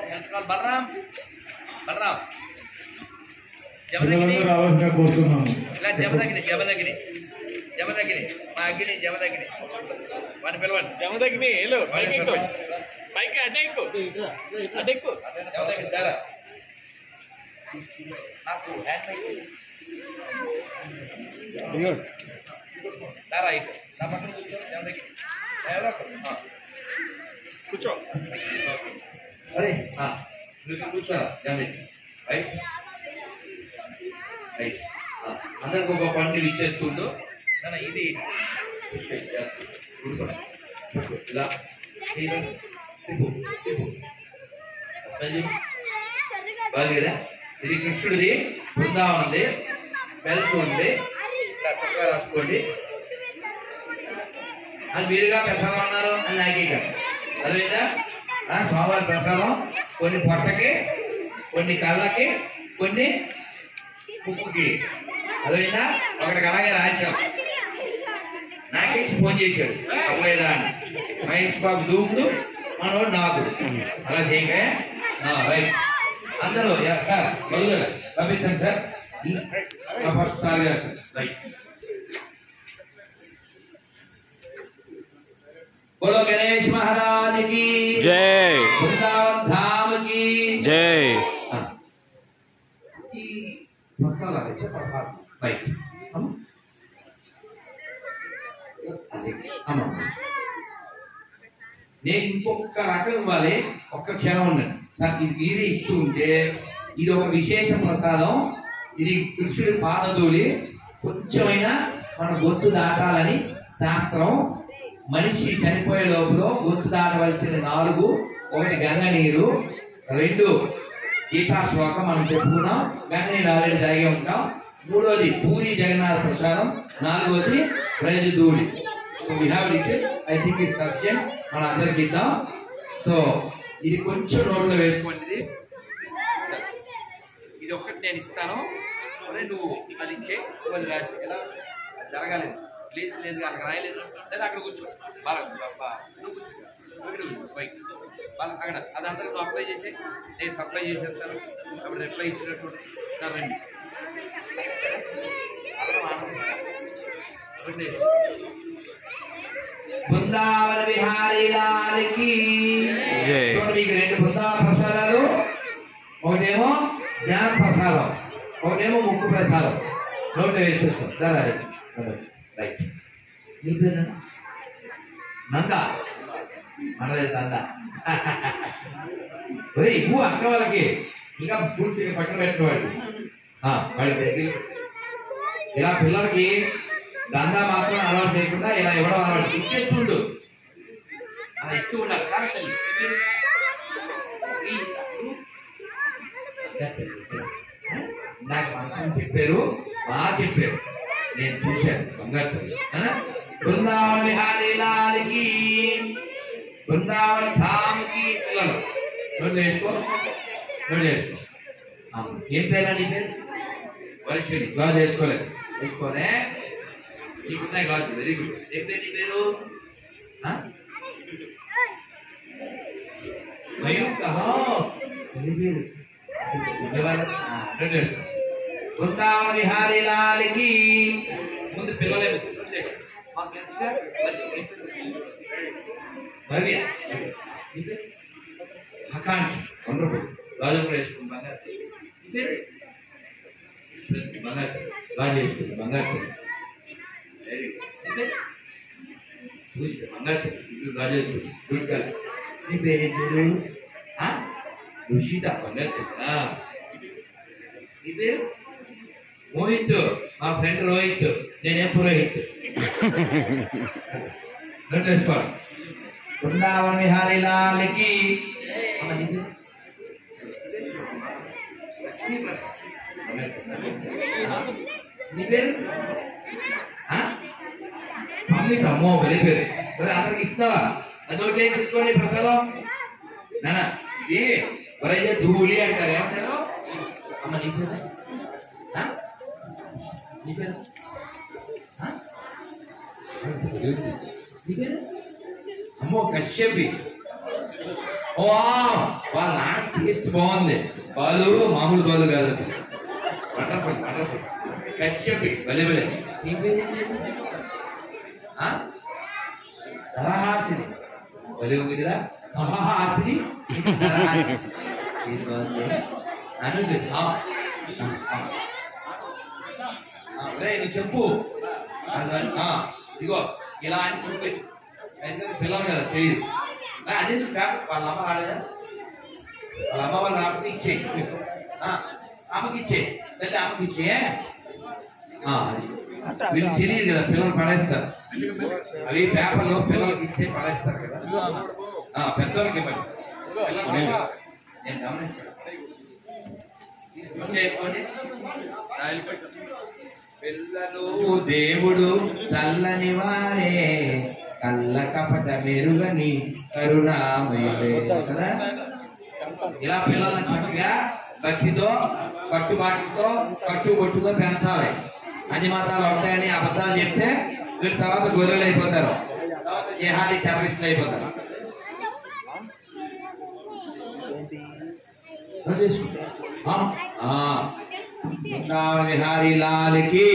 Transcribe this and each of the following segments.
Health call Balaram Balaram జమ పిల్లలందరూ తగ్గినాయి రావాల్సిన కోరుతున్నాము ఇలా జమ తగ్గినాయి జమ తగ్గినాయి జమ తగ్గినాయి మా అగ్గిని జమ తగ్గినాయి వాడిని పిలవండి జమ తగ్గినాయి ఏలు వాడిని పైకి ఎక్కు పిలవండి పైకి అడ్డెక్కు అడ్డెక్కు జమ తగ్గింది దారా నాకు హ్యాండ్ మైక్ దారా ఇటు నా పక్కన కూర్చో జమ తగ్గింది ఎవరో ఒకరు. ఆ. కూర్చో అరే ఆ, నువ్వు ఇక్కడ కూర్చోరా జమ తగ్గి రైట్ రైట్ ఆ, అందరికి ఒక పండుగ ఇచ్చేస్తుండు నాన్న ఇది పుష్ప, ఇలా ఊరుకోండి. పట్టుకో, ఇలా ఇలా తిప్పు తిప్పు మళ్ళీ బాగుంది కదా ఇది కృష్ణుడిది బృందావనంది స్పెల్ చూడండి ఇలా చక్కగా రాసుకోండి అది మీరుగా ప్రసాదం అన్నారు అని నాకే కాదు అదేవిధంగా ఆ, స్వామివారి ప్రసాదం కొన్ని పొట్టకి కొన్ని కళ్ళకి కొన్ని ఉప్పుకి అదేవిధంగా ఒకటికి అలాగే రాశాం నాకేసి ఫోన్ చేశాడు అవ్వలేదా అని మహేష్ బాబు దూకుడు మనోడు నాకు అలా చేయక రైట్ అందరూ యా, సార్ మొదలు పంపించండి సార్ ఈ- ఫస్ట్ సార్ గారు రైట్ बोलो गणेश महाराज की జై वृंदावन धाम की జై हाँ। ఈ పక్కన వచ్చే ప్రసాదం రైట్ అమ్మ అది అమ్మ నేను ఇంకొక రకం ఇవ్వాలి ఒక్క క్షణం ఉండండి సార్ ఇది మీరే ఇస్తూ ఉంటే ఇది ఒక విశేష ప్రసాదం ఇది కృష్ణుడి పాదధూళి కొంచెమైనా మన గొంతు దాటాలని శాస్త్రం మనిషి చనిపోయే లోపల గొంతు దాటవలసిన నాలుగు ఒకటి గంగ నీరు రెండు గీతా శ్లోకం మనం చెప్పుకున్నాం గంగ నీరు ఆల్రెడీ తాగే ఉంటాం మూడోది పూరి జగన్నాథ ప్రసాదం నాలుగోది ప్రైజ్ ధూళి so we have little I think it sufficient మన అందరికి ఇద్దాం సో ఇది కొంచెం నోట్లో వేసుకోండి ఇది ఇది ఒక్కటి నేను ఇస్తాను ఒరే నువ్వు అది ఇచ్చే అది రాసి ఎలా జరగాలి ప్లేస్ లేదు అక్కడ రాయలేదు లేదా అక్కడ కూర్చో బాగా బాబా నువ్వు కూర్చో అక్కడ కూర్చో బైక్ వాళ్ళ అక్కడ అదంతా నువ్వు అప్లై చేసే నేను సప్లై చేసేస్తాను అప్పుడు రిప్లై ఇచ్చినట్టు సార్ రండి అందరం ఆనందిస్తాం. రండి. బృందావన విహారీ లాల్కి జై. చూడండి మీకు రెండు బృందావన ప్రసాదాలు ఒకటేమో జ్ఞాన ప్రసాదం ఒకటేమో ముక్కు ప్రసాదం నోట్లో వేసేసుకో దారా రైట్ నీ పేరు నంద మనది నంద ఒరే ఇవ్వు అక్క వాళ్ళకి ఇంకా ఫ్రూట్స్ ఇక పక్కన పెట్టినవాడు వాళ్ళ దగ్గర ఇలా పిల్లలకి దందా మాత్రం అలవాటు చేయకుండా ఇలా ఇవ్వడం అలవాటు ఇచ్చేస్తుండు అలా ఇస్తూ ఉండాలి కాబట్టి నాకు మంత్రం చెప్పారు బాగా చెప్పారు నేను చూశాను బంగారు తల్లి. అవునా? బృందావన విహారీ లాల్కి బృందావన ధామ్కి పిల్లలు నోట్లు వేసుకో నోట్లు వేసుకో ఆ, ఏం పేరా నీ పేరు వరుషుని గాజు వేసుకోలేదు వేసుకోనే నీకున్నాయి గాజు వెరీ గుడ్ ఏం పేరు నీ పేరు ఆ? మయూర్ కహా నీ పేరు విజయవాడ ఆ, నోట్లు వేసుకో బృందావన విహారీ లాల్కి ముందు పిల్లలే నోట్లు వేసుకో. మాకు తెలుసుగా వరుషు ఏం పేరు? భవ్య నీ పేరు? ఆకాంక్ష వండర్ఫుల్ రాజు కూడా వేసుకుంది బంగారు నీ పేరు? ప్రతి బంగారు రాజు వేసుకుంది బంగారు వెరీ గుడ్ చూసి బంగారు ఇప్పుడు రాజు వేసుకుంది గుడ్ గర్ల్ నీ పేరు పేరు ఆ? రుషిత బంగారు ఆ. నీ పేరు మోహిత్ మా ఫ్రెండ్ రోహిత్ నేనే పురోహిత్ నోట్ వేసుకోవాలి బృందావన విహారీ లాల్కి అమ్మ నీ పేరు? లక్ష్మీ ప్రసాద్. ఆ? నీ పేరు ఆ? సంహిత అమ్మో వెరీ పేరు మరి అందరికి ఇస్తున్నావా అది ఒకటి వేసి ఇసుకోండి ప్రసాదం నాన్న ఇది ఎవరైతే ధూళి అంటారు ఏమంటారు అమ్మ నీ పేరు ఆ? నీ పేరు ఆ? నీ పేరు అమ్మో కశ్యపి ఓ వాళ్ళ నాన్న టేస్ట్ బాగుంది పాలు మామూలు పాలు కాదు అసలు వండర్ఫుల్ వండర్ఫుల్ కశ్యపి భలే భలే నీ పేరు ఏం లేదు? ఆ? ధరహాసిని భలే ఉంది కదా మహాహాసిని ధరహాసిని ఇది బాగుంది అనుజు ఆ, ఆ, ఆ. ఆ, ఒరేయ్, నువ్వు చెప్పు అది- ఆ, ఇదిగో ఇలా అని చూపించు ఎందుకంటే పిల్లలు కదా తెలియదు ఆ, అదే నువ్వు పేపర్ వాళ్ళ అమ్మ రాలేదా వాళ్ళ అమ్మ వాళ్ళు రాకపోతే ఇచ్చేయి ఆ, అమ్మకి ఇచ్చేయి లేదా అమ్మకి ఇచ్చేయే ఆ, అది. వీళ్ళకి తెలియదు కదా పిల్లలు పడేస్తారు అవి పేపర్లో పిల్లలకి ఇస్తే పడేస్తారు కదా ఆ, పెద్దోళ్ళకి ఇవ్వండి పిల్లలకి ఇవ్వండి. నేను గమనించాను తీసుకొని చేసుకోండి పిల్లలు దేవుడు చల్లని వారే కళ్ళ కపట మెరుగని కరుణామయుడే కదా ఇలా పిల్లల్ని చక్కగా భక్తితో కట్టుబాటుతో కట్టుబొట్టుతో పెంచాలి అన్ని మతాలు అవుతాయని అబద్ధాలు చెప్తే వీళ్ళు తర్వాత గొర్రెలు అయిపోతారు తర్వాత జిహాదీ టెర్రరిస్టులు అయిపోతారు నోట్ చేసుకో. ఆ, ఆ. బృందావన విహారీ లాల్కి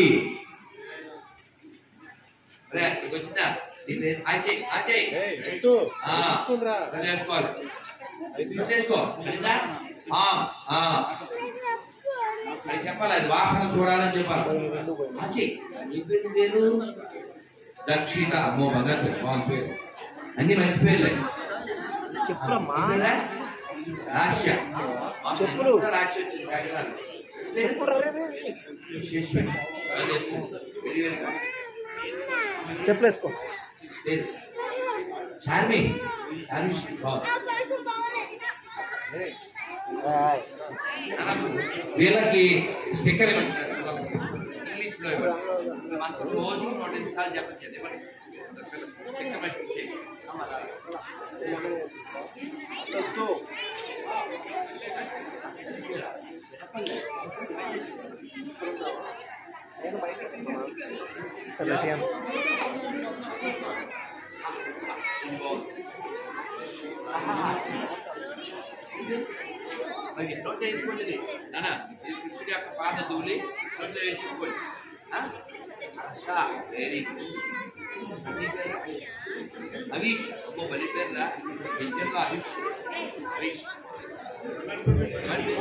రే, నీకు వచ్చిందా నీ పేరు ఆచేయ్ ఆచేయ్ ఆ, ఇలా చేసుకోవాలి ఇలా చేసుకో అయిందా? ఆ, ఆ. అది చెప్పాలి అది వాసన చూడాలని చెప్పాలి ఆచేయ్ నీ పేరు పేరు దక్షిత అమ్మో భగత్ బాగుంది పేరు అన్ని మంచి పేర్లే చెప్పురమ్మా పేరా? రాశ్య చెప్పులు. రాశ్య వచ్చింది కాకినాడ. పేరు? చెప్పురా రే, రే, రే. విశ్వేశ్వరి. Very very good. చెప్పులేసుకో పేరు? చార్మి చార్మి శ్రీ. బాగుంది. వీళ్ళకి స్టిక్కర్ ఇవ్వండి సార్. ఇంగ్లీష్ లో ఇవ్వండి మనకు రోజు నూట ఎనిమిది సార్లు చెప్పచ్చు ఇవ్వండి స్టిక్కర్ పెట్టి ఇచ్చేయండి. సరే టీఎం. మరి నోట్ వేసుకోండి ఇది. నాన్న, ఇది కృష్ణుడి యొక్క పాద ధూళి నోట్లో వేసుకోండి ఆ? Harsha, very good. అవీష్ అమ్మో బలి పేరురా విద్యలో అవీష్ అవీష్ మరి